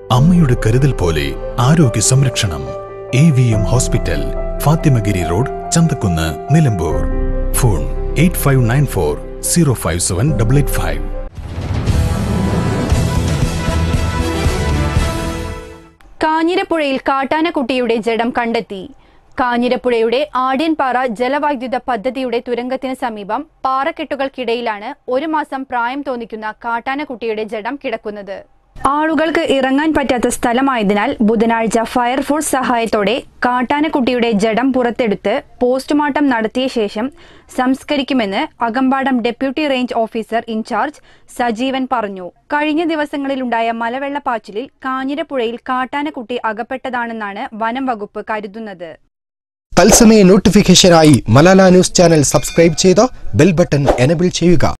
അമ്മയുടെ കരുതൽ പോലെ ആരോഗ്യ സംരക്ഷണം A V M hospital Fathimagiri road Chanthakkunnu Nilambur phone eight five nine four zero five seven double eight five കാഞ്ഞിരപ്പുഴയിൽ കാട്ടാനക്കുട്ടിയുടെ ജഡം കണ്ടെത്തി കാഞ്ഞിരപ്പുഴയുടെ ആട്യൻപാറ ജലവൈദ്യുത പദ്ധതിയുടെ തുരങ്കത്തിന് സമീപം പാറക്കെട്ടുകൾക്കിടയിലാണ് ഒരു മാസം പ്രായം തോന്നിക്കുന്ന കാട്ടാനക്കുട്ടിയുടെ ജഡം കിടക്കുന്നത് ആളുകൾക്ക് ഇറങ്ങാൻ പറ്റാത്ത സ്ഥലമായതിനാൽ ബുധനാഴ്ച ഫയർഫോഴ്സ് സഹായത്തോടെ കാട്ടാനക്കുട്ടിയുടെ ജഡം പുറത്തെടുത്ത് പോസ്റ്റ്മോർട്ടം നടത്തിയ ശേഷം സംസ്കരിക്കുമെന്ന് Akampadam deputy range officer incharge Sajeevan പറഞ്ഞു കഴിഞ്ഞ ദിവസങ്ങളിലുണ്ടായ മലവെള്ളപ്പാച്ചിലിൽ കാഞ്ഞിരപ്പുഴയിൽ കാട്ടാനക്കുട്ടി അകപ്പെട്ടതാണെന്നാണ് വനം വകുപ്പ് കരുതുന്നത് തത്സമയ നോട്ടിഫിക്കേഷനായി മലാല ന്യൂസ് ചാനൽ സബ്സ്ക്രൈബ് ചെയ്ത് ബെൽ ബട്ടൺ എനബിൾ ചെയ്യുക